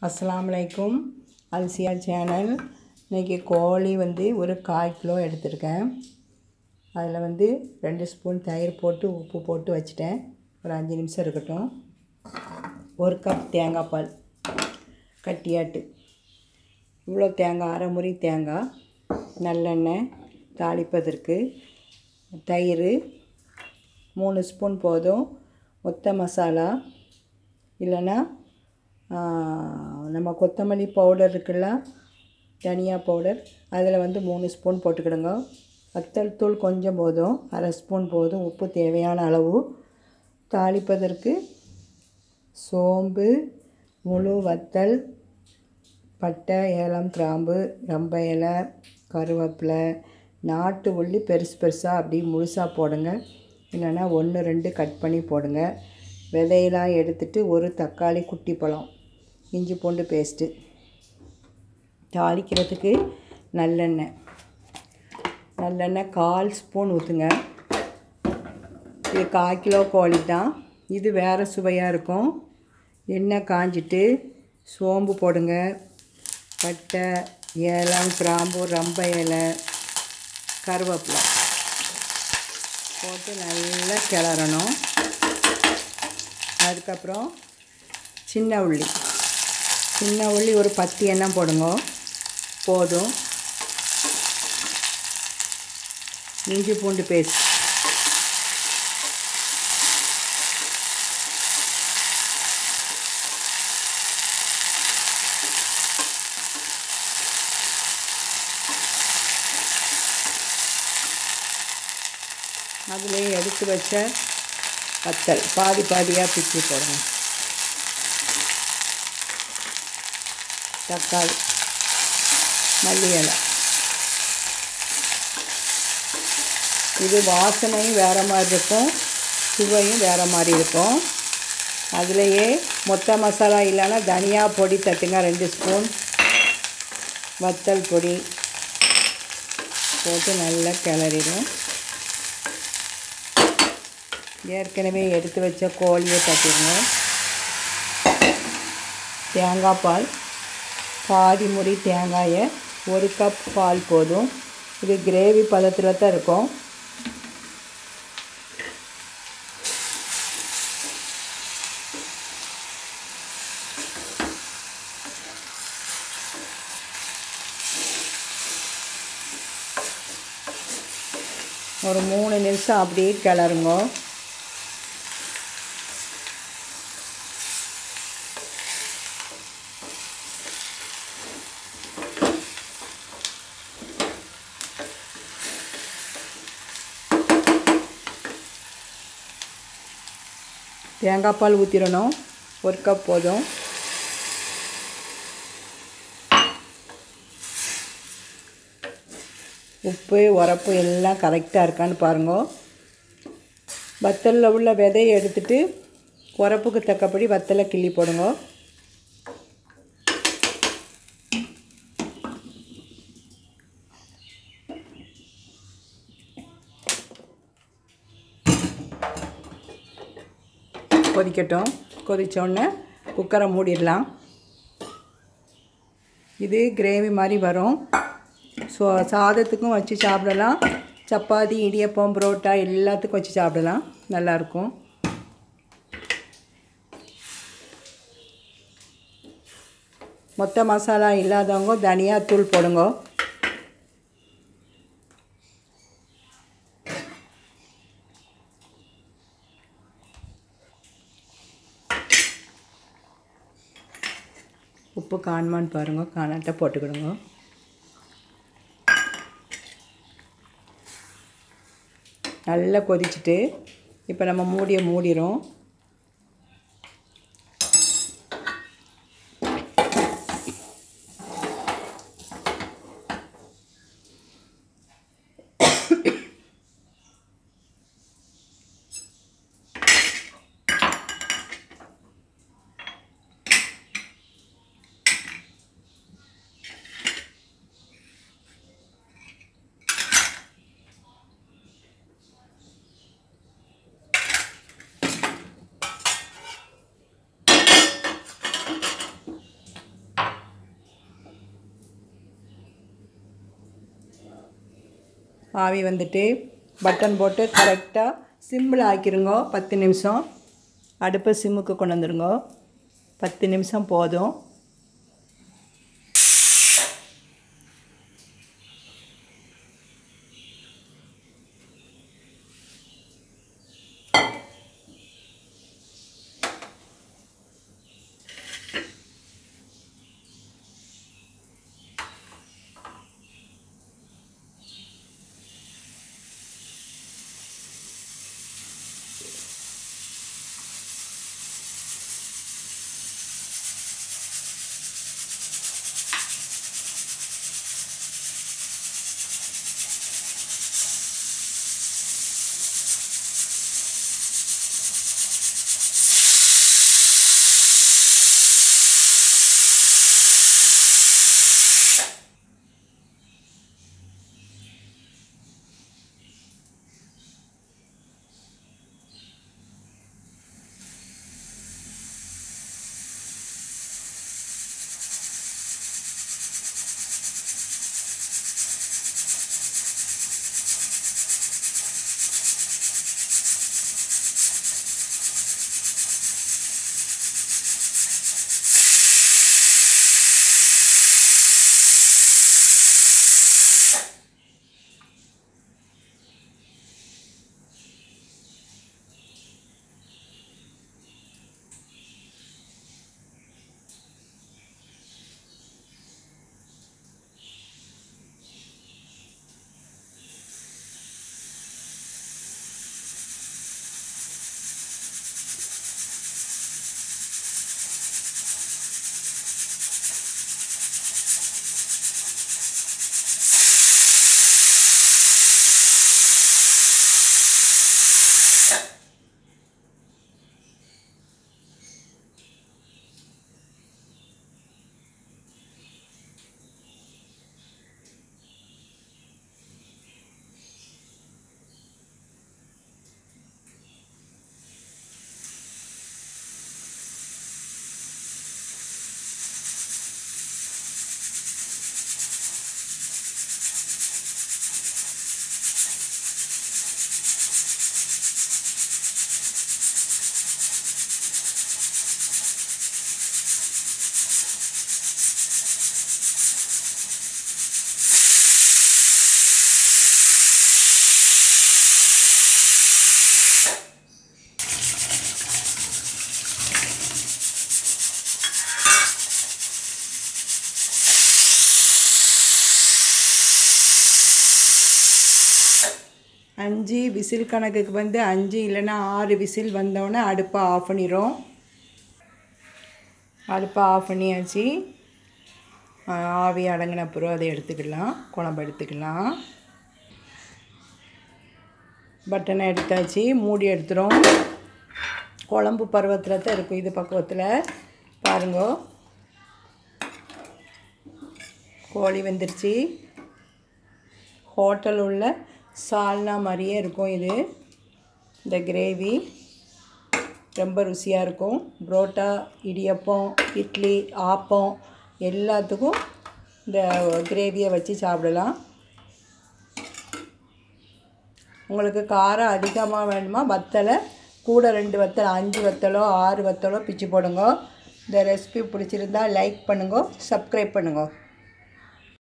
அஸ்ஸலாமு அலைக்கும் அல்சியா சேனல் இன்றைக்கி கோழி வந்து ஒரு கால் கிலோ எடுத்திருக்கேன் அதில் வந்து ரெண்டு ஸ்பூன் தயிர் போட்டு உப்பு போட்டு வச்சுட்டேன் ஒரு அஞ்சு நிமிஷம் இருக்கட்டும் ஒரு கப் தேங்காய் பால் கட்டியாட்டு இவ்வளோ தேங்காய் அரை முறி தேங்காய் நல்லெண்ணெய் தாளிப்பதற்கு தயிர் மூணு ஸ்பூன் போதும் மொத்த மசாலா இல்லைன்னா ஆ, நம்ம கொத்தமல்லி பவுடர் இருக்குல்ல தனியா பவுடர் அதில் வந்து மூணு ஸ்பூன் போட்டுக்கிடுங்க வத்தல் தூள் கொஞ்சம் போதும் அரை ஸ்பூன் போதும் உப்பு தேவையான அளவு தாளிப்பதற்கு சோம்பு முழு வத்தல் பட்டை ஏலம் கிராம்பு ரம்ப இலை கருவேப்பிலை நாட்டு உள்ளி பெருசு பெருசாக அப்படி முழுசாக போடுங்க இல்லைன்னா ஒன்று ரெண்டு கட் பண்ணி போடுங்க விதையெல்லாம் எடுத்துட்டு ஒரு தக்காளி குட்டி பழம் இஞ்சி பூண்டு பேஸ்ட்டு தாளிக்கிறதுக்கு நல்லெண்ணெய் நல்லெண்ணெய் கால் ஸ்பூன் ஊற்றுங்க இது கால் கிலோ கோழி தான் இது வேறு சுவையாக இருக்கும் எண்ணெய் காஞ்சிட்டு சோம்பு போடுங்க பட்டை ஏலம் கிராம்பு ரம்ப இலை கருவேப்பிலை போட்டு நல்லா கிளறணும் அதுக்கப்புறம் சின்ன உள்ளி சின்ன உள்ளி ஒரு பத்து எண்ணெய் போடுங்க போதும் இஞ்சி பூண்டு பேஸ்ட் அதிலே எடுத்து வச்ச வத்தல் பாதி பாதியாக பிச்சு போடுங்க தக்காளி மல்லி இலை இது வாசனையும் வேறு மாதிரி இருக்கும் சுவையும் வேறு மாதிரி இருக்கும் அதுலேயே மொத்த மசாலா இல்லைன்னா தனியா பொடி தட்டுங்க ரெண்டு ஸ்பூன் வத்தல் பொடி போட்டு நல்லா கிளறிடும் ஏற்கனவே எடுத்து வச்ச கோழியை தட்டிடுங்க தேங்காய் பால் பாதி முடி தேங்காயை ஒரு கப் பால் போதும் இது கிரேவி பதத்தில் தான் இருக்கும் ஒரு மூணு நிமிஷம் அப்படியே கிளறுங்க தேங்காய் பால் ஊற்றிடணும் ஒரு கப் போதும் உப்பு உரப்பு எல்லாம் கரெக்டாக இருக்கான்னு பாருங்க வத்தலில் உள்ள விதையை எடுத்துட்டு உரப்புக்கு தக்கபடி வத்தலை கிள்ளி போடுங்க கொதிக்கட்டும் கொதித்தோடனே குக்கரை மூடிடலாம் இது கிரேவி மாதிரி வரும் ஸோ சாதத்துக்கும் வச்சு சாப்பிடலாம் சப்பாத்தி இடியப்பம் புரோட்டா எல்லாத்துக்கும் வச்சு சாப்பிடலாம் நல்லாயிருக்கும் மொத்த மசாலா இல்லாதவங்க தனியாத்தூள் போடுங்க உப்பு காணுமான்னு பாருங்கள் காணாட்ட போட்டுக்கிடுங்க நல்லா கொதிச்சுட்டு இப்போ நம்ம மூடியை மூடிரும் ஆவி வந்துட்டு பட்டன் போட்டு கரெக்டாக சிம்மில் ஆக்கிருங்க பத்து நிமிஷம் அடுப்பை சிம்முக்கு கொண்டு வந்துருங்க பத்து நிமிஷம் போதும் அஞ்சு விசில் கணக்குக்கு வந்து அஞ்சு இல்லைன்னா ஆறு விசில் வந்தோடனே அடுப்பை ஆஃப் பண்ணிடும் அடுப்பை ஆஃப் பண்ணியாச்சு ஆ- ஆவி அடங்கின பிறகு அதை எடுத்துக்கலாம் குழம்பு எடுத்துக்கலாம் பட்டனை எடுத்தாச்சு மூடி எடுத்துரும் குழம்பு பருவத்தில் தான் இருக்கும் இது பக்குவத்தில் பாருங்க கோழி வெந்துருச்சு ஹோட்டல் உள்ள சால்னா மாதிரியே இருக்கும் இது இந்த கிரேவி ரொம்ப ருசியாக இருக்கும் புரோட்டா இடியப்பம் இட்லி ஆப்பம் எல்லாத்துக்கும் இந்த கிரேவியை வச்சு சாப்பிடலாம் உங்களுக்கு காரம் அதிகமாக வேணுமா வத்தலை கூட ரெண்டு வத்தல் அஞ்சு வத்தலோ ஆறு வத்தலோ பிச்சு போடுங்க இந்த ரெசிபி பிடிச்சிருந்தா லைக் பண்ணுங்க சப்ஸ்கிரைப் பண்ணுங்க